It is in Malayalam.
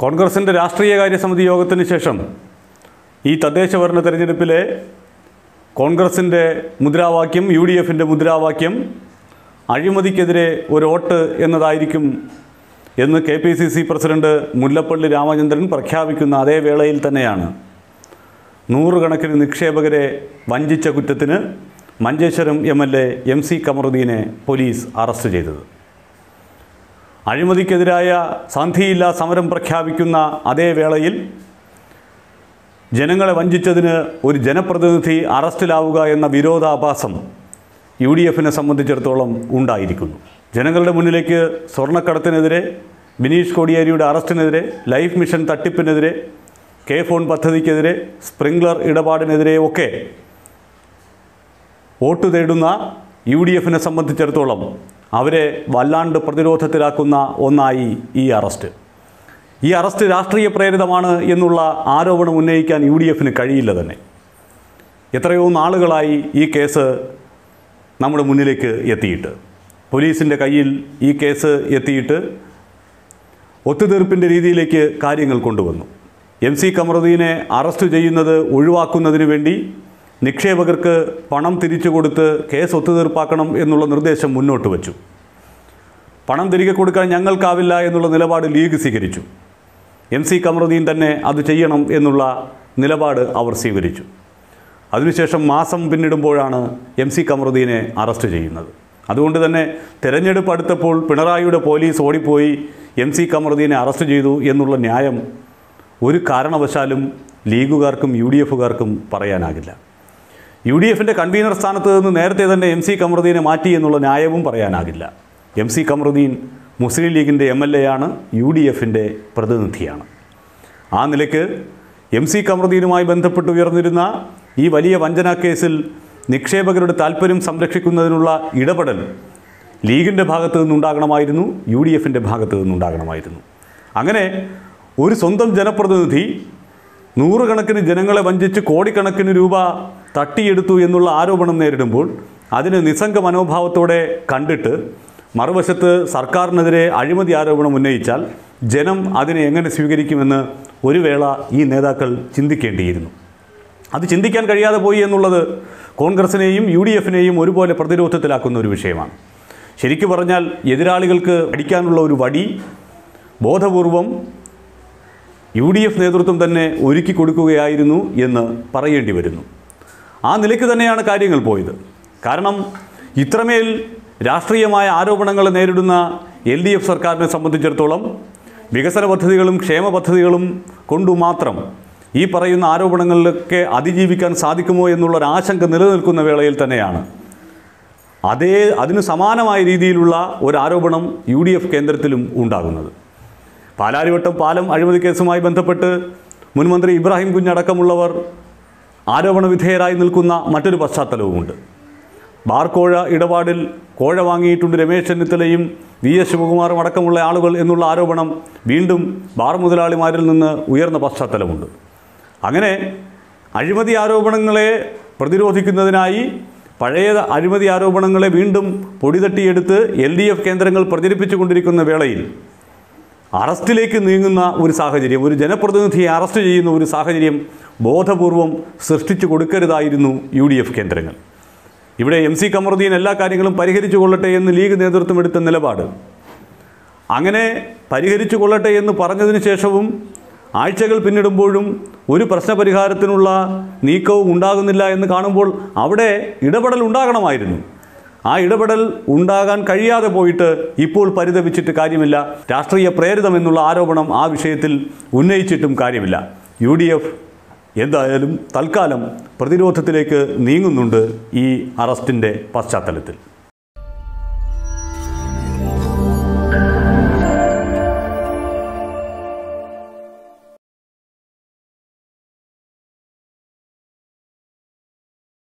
കോൺഗ്രസിൻ്റെ രാഷ്ട്രീയകാര്യ സമിതി യോഗത്തിന് ശേഷം ഈ തദ്ദേശ ഭരണ തെരഞ്ഞെടുപ്പിലെ കോൺഗ്രസിൻ്റെ മുദ്രാവാക്യം യു ഡി എഫിൻ്റെ മുദ്രാവാക്യം അഴിമതിക്കെതിരെ ഒരു വോട്ട് എന്നതായിരിക്കും എന്ന് K P C C president Mullappally Ramachandran പ്രഖ്യാപിക്കുന്ന അതേ വേളയിൽ തന്നെയാണ് നൂറുകണക്കിന് നിക്ഷേപകരെ വഞ്ചിച്ച കുറ്റത്തിന് Manjeshwaram M L A M C കമറുദ്ദീനെ പോലീസ് അറസ്റ്റ് ചെയ്തത് അഴിമതിക്കെതിരായ സന്ധിയില്ലാ സമരം പ്രഖ്യാപിക്കുന്ന അതേ വേളയിൽ ജനങ്ങളെ വഞ്ചിച്ചതിന് ഒരു ജനപ്രതിനിധി അറസ്റ്റിലാവുക എന്ന വിരോധാഭാസം യു ഡി എഫിനെ സംബന്ധിച്ചിടത്തോളം ഉണ്ടായിരിക്കുന്നു ജനങ്ങളുടെ മുന്നിലേക്ക് സ്വർണ്ണക്കടത്തിനെതിരെ ബിനീഷ് കോടിയേരിയുടെ അറസ്റ്റിനെതിരെ ലൈഫ് മിഷൻ തട്ടിപ്പിനെതിരെ കെ ഫോൺ പദ്ധതിക്കെതിരെ സ്പ്രിംഗ്ലർ ഇടപാടിനെതിരെ ഒക്കെ വോട്ട് തേടുന്ന യു ഡി എഫിനെ സംബന്ധിച്ചിടത്തോളം അവരെ വല്ലാണ്ട് പ്രതിരോധത്തിലാക്കുന്ന ഒന്നായി ഈ അറസ്റ്റ് ഈ അറസ്റ്റ് രാഷ്ട്രീയ പ്രേരിതമാണ് എന്നുള്ള ആരോപണം ഉന്നയിക്കാൻ യു ഡി എഫിന് കഴിയില്ല തന്നെ എത്രയോ നാളുകളായി ഈ കേസ് നമ്മുടെ മുന്നിലേക്ക് എത്തിയിട്ട് പോലീസിൻ്റെ കയ്യിൽ ഈ കേസ് എത്തിയിട്ട് ഒത്തുതീർപ്പിൻ്റെ രീതിയിലേക്ക് കാര്യങ്ങൾ കൊണ്ടുവന്നു എം സി കമറുദ്ദീനെ അറസ്റ്റ് ചെയ്യുന്നത് ഒഴിവാക്കുന്നതിന് വേണ്ടി നിക്ഷേപകർക്ക് പണം തിരിച്ചു കൊടുത്ത് കേസ് ഒത്തുതീർപ്പാക്കണം എന്നുള്ള നിർദ്ദേശം മുന്നോട്ട് വച്ചു പണം തിരികെ കൊടുക്കാൻ ഞങ്ങൾക്കാവില്ല എന്നുള്ള നിലപാട് ലീഗ് സ്വീകരിച്ചു എം സി കമറുദ്ദീൻ തന്നെ അത് ചെയ്യണം എന്നുള്ള നിലപാട് അവർ സ്വീകരിച്ചു അതിനുശേഷം മാസം പിന്നിടുമ്പോഴാണ് എം സി കമറുദ്ദീനെ അറസ്റ്റ് ചെയ്യുന്നത് അതുകൊണ്ട് തന്നെ തെരഞ്ഞെടുപ്പ് അടുത്തപ്പോൾ പിണറായിയുടെ പോലീസ് ഓടിപ്പോയി എം സി കമറുദ്ദീനെ അറസ്റ്റ് ചെയ്തു എന്നുള്ള ന്യായം ഒരു കാരണവശാലും ലീഗുകാർക്കും യു ഡി എഫുകാർക്കും പറയാനാകില്ല യു ഡി എഫിൻ്റെ കൺവീനർ സ്ഥാനത്ത് നിന്ന് നേരത്തെ തന്നെ എം സി കമറുദ്ദീനെ മാറ്റി എന്നുള്ള ന്യായവും പറയാനാകില്ല എം സി കമറുദ്ദീൻ മുസ്ലിം ലീഗിൻ്റെ എം എൽ എ ആണ് യു ഡി എഫിൻ്റെ പ്രതിനിധിയാണ് ആ നിലയ്ക്ക് എം സി കമറുദ്ദീനുമായി ബന്ധപ്പെട്ട് ഉയർന്നിരുന്ന ഈ വലിയ വഞ്ചനാ കേസിൽ നിക്ഷേപകരുടെ താല്പര്യം സംരക്ഷിക്കുന്നതിനുള്ള ഇടപെടൽ ലീഗിൻ്റെ ഭാഗത്തു നിന്നുണ്ടാകണമായിരുന്നു യു ഡി എഫിൻ്റെ ഭാഗത്തു നിന്നുണ്ടാകണമായിരുന്നു അങ്ങനെ ഒരു സ്വന്തം ജനപ്രതിനിധി നൂറുകണക്കിന് ജനങ്ങളെ വഞ്ചിച്ച് കോടിക്കണക്കിന് രൂപ തട്ടിയെടുത്തു എന്നുള്ള ആരോപണം നേരിടുമ്പോൾ അതിന് നിസ്സംഗ മനോഭാവത്തോടെ കണ്ടിട്ട് മറുവശത്ത് സർക്കാരിനെതിരെ അഴിമതി ആരോപണം ഉന്നയിച്ചാൽ ജനം അതിനെ എങ്ങനെ സ്വീകരിക്കുമെന്ന് ഒരു വേള ഈ നേതാക്കൾ ചിന്തിക്കേണ്ടിയിരുന്നു അത് ചിന്തിക്കാൻ കഴിയാതെ പോയി എന്നുള്ളത് കോൺഗ്രസിനെയും യു ഡി എഫിനെയും ഒരുപോലെ പ്രതിരോധത്തിലാക്കുന്ന ഒരു വിഷയമാണ് ശരിക്കു പറഞ്ഞാൽ എതിരാളികൾക്ക് അടിക്കാനുള്ള ഒരു വടി ബോധപൂർവം യു ഡി എഫ് നേതൃത്വം തന്നെ ഒരുക്കി കൊടുക്കുകയായിരുന്നു എന്ന് പറയേണ്ടി വരുന്നു ആ നിലയ്ക്ക് തന്നെയാണ് കാര്യങ്ങൾ പോയത് കാരണം ഇത്രമേൽ രാഷ്ട്രീയമായ ആരോപണങ്ങൾ നേരിടുന്ന എൽ ഡി എഫ് സർക്കാരിനെ സംബന്ധിച്ചിടത്തോളം വികസന പദ്ധതികളും ക്ഷേമ പദ്ധതികളും കൊണ്ടു മാത്രം ഈ പറയുന്ന ആരോപണങ്ങളിലൊക്കെ അതിജീവിക്കാൻ സാധിക്കുമോ എന്നുള്ളൊരു ആശങ്ക നിലനിൽക്കുന്ന വേളയിൽ തന്നെയാണ് അതേ അതിന് സമാനമായ രീതിയിലുള്ള ഒരു ആരോപണം യു ഡി എഫ് കേന്ദ്രത്തിലും ഉണ്ടാകുന്നത് പാലാരിവട്ടം പാലം അഴിമതി കേസുമായി ബന്ധപ്പെട്ട് മുൻമന്ത്രി ഇബ്രാഹിം കുഞ്ഞടക്കമുള്ളവർ ആരോപണ വിധേയരായി നിൽക്കുന്ന മറ്റൊരു പശ്ചാത്തലവുമുണ്ട് ബാർ കോഴ ഇടപാടിൽ കോഴ വാങ്ങിയിട്ടുണ്ട് രമേശ് ചെന്നിത്തലയും വി എസ് ശിവകുമാറും അടക്കമുള്ള ആളുകൾ എന്നുള്ള ആരോപണം വീണ്ടും ബാർ മുതലാളിമാരിൽ നിന്ന് ഉയർന്ന പശ്ചാത്തലമുണ്ട് അങ്ങനെ അഴിമതി ആരോപണങ്ങളെ പ്രതിരോധിക്കുന്നതിനായി പഴയ അഴിമതി ആരോപണങ്ങളെ വീണ്ടും പൊടിതട്ടിയെടുത്ത് എൽ ഡി എഫ് കേന്ദ്രങ്ങൾ പ്രചരിപ്പിച്ചു കൊണ്ടിരിക്കുന്ന വേളയിൽ അറസ്റ്റിലേക്ക് നീങ്ങുന്ന ഒരു സാഹചര്യം ഒരു ജനപ്രതിനിധിയെ അറസ്റ്റ് ചെയ്യുന്ന ഒരു സാഹചര്യം ബോധപൂർവം സൃഷ്ടിച്ചു കൊടുക്കരുതായിരുന്നു യു ഡി എഫ് കേന്ദ്രങ്ങൾ ഇവിടെ എം സി കമറുദ്ദീൻ എല്ലാ കാര്യങ്ങളും പരിഹരിച്ചു കൊള്ളട്ടെ എന്ന് ലീഗ് നേതൃത്വം എടുത്ത നിലപാട് അങ്ങനെ പരിഹരിച്ചു കൊള്ളട്ടെ എന്ന് പറഞ്ഞതിന് ശേഷവും ആഴ്ചകൾ പിന്നിടുമ്പോഴും ഒരു പ്രശ്നപരിഹാരത്തിനുള്ള നീക്കവും ഉണ്ടാകുന്നില്ല എന്ന് കാണുമ്പോൾ അവിടെ ഇടപെടൽ ഉണ്ടാകണമായിരുന്നു ആ ഇടപെടൽ ഉണ്ടാകാൻ കഴിയാതെ പോയിട്ട് ഇപ്പോൾ പരിതപിച്ചിട്ട് കാര്യമില്ല രാഷ്ട്രീയ പ്രേരിതമെന്നുള്ള ആരോപണം ആ വിഷയത്തിൽ ഉന്നയിച്ചിട്ടും കാര്യമില്ല യു ഡി എഫ് എന്തായാലും തൽക്കാലം പ്രതിരോധത്തിലേക്ക് നീങ്ങുന്നുണ്ട് ഈ അറസ്റ്റിൻ്റെ പശ്ചാത്തലത്തിൽ